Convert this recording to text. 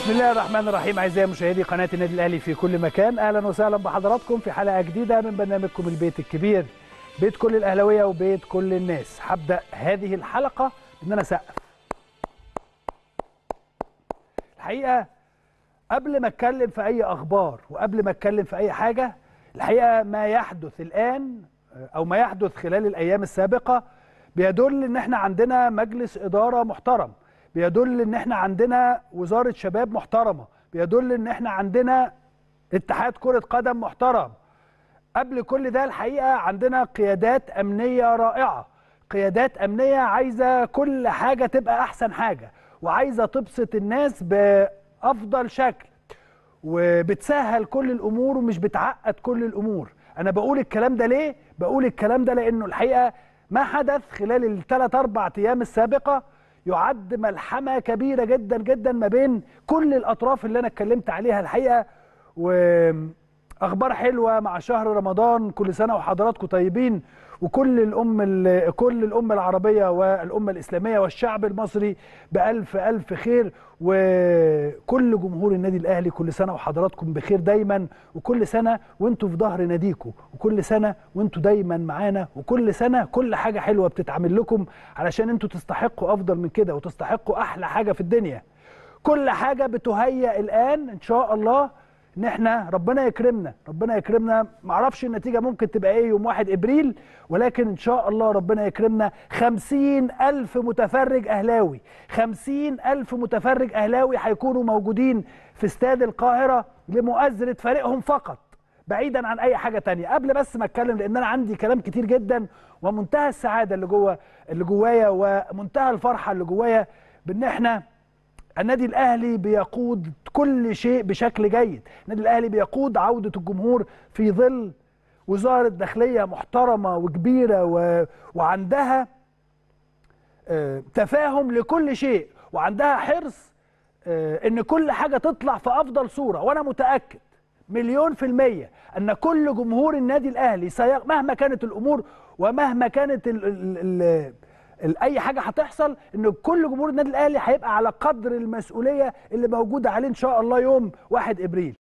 بسم الله الرحمن الرحيم اعزائي مشاهدي قناه النادي الاهلي في كل مكان اهلا وسهلا بحضراتكم في حلقه جديده من برنامجكم البيت الكبير بيت كل الاهلاويه وبيت كل الناس هبدا هذه الحلقه ان انا اسقف الحقيقه قبل ما اتكلم في اي اخبار وقبل ما اتكلم في اي حاجه الحقيقه ما يحدث الان او ما يحدث خلال الايام السابقه بيدل ان احنا عندنا مجلس اداره محترم بيدل ان احنا عندنا وزاره شباب محترمه بيدل ان احنا عندنا اتحاد كره قدم محترم قبل كل ده الحقيقه عندنا قيادات امنيه رائعه قيادات امنيه عايزه كل حاجه تبقى احسن حاجه وعايزه تبسط الناس بافضل شكل وبتسهل كل الامور ومش بتعقد كل الامور انا بقول الكلام ده ليه بقول الكلام ده لانه الحقيقه ما حدث خلال الثلاث اربع ايام السابقه يعد ملحمه كبيره جدا جدا ما بين كل الاطراف اللي انا اتكلمت عليها الحقيقه واخبار حلوه مع شهر رمضان كل سنه وحضراتكم طيبين وكل الام كل الامه العربيه والامه الاسلاميه والشعب المصري بالف الف خير وكل جمهور النادي الاهلي كل سنه وحضراتكم بخير دايما وكل سنه وانتوا في ظهر ناديكم وكل سنه وانتوا دايما معانا وكل سنه كل حاجه حلوه بتتعمل لكم علشان انتوا تستحقوا افضل من كده وتستحقوا احلى حاجه في الدنيا كل حاجه بتهيأ الان ان شاء الله ان احنا ربنا يكرمنا ربنا يكرمنا معرفش النتيجه ممكن تبقى ايه يوم 1 ابريل ولكن ان شاء الله ربنا يكرمنا خمسين الف متفرج اهلاوي خمسين الف متفرج اهلاوي هيكونوا موجودين في استاد القاهره لمؤازره فريقهم فقط بعيدا عن اي حاجه تانية قبل بس ما اتكلم لان انا عندي كلام كتير جدا ومنتهى السعاده اللي جوه اللي جوايا ومنتهى الفرحه اللي جوايا بان احنا النادي الاهلي بيقود كل شيء بشكل جيد النادي الاهلي بيقود عوده الجمهور في ظل وزاره داخليه محترمه وكبيره و... وعندها آه تفاهم لكل شيء وعندها حرص آه ان كل حاجه تطلع في افضل صوره وانا متاكد مليون في المية أن كل جمهور النادي الأهلي سيق... مهما كانت الأمور ومهما كانت ال... ال... ال... اي حاجه هتحصل ان كل جمهور النادي الاهلي هيبقى على قدر المسؤوليه اللي موجوده عليه ان شاء الله يوم 1 ابريل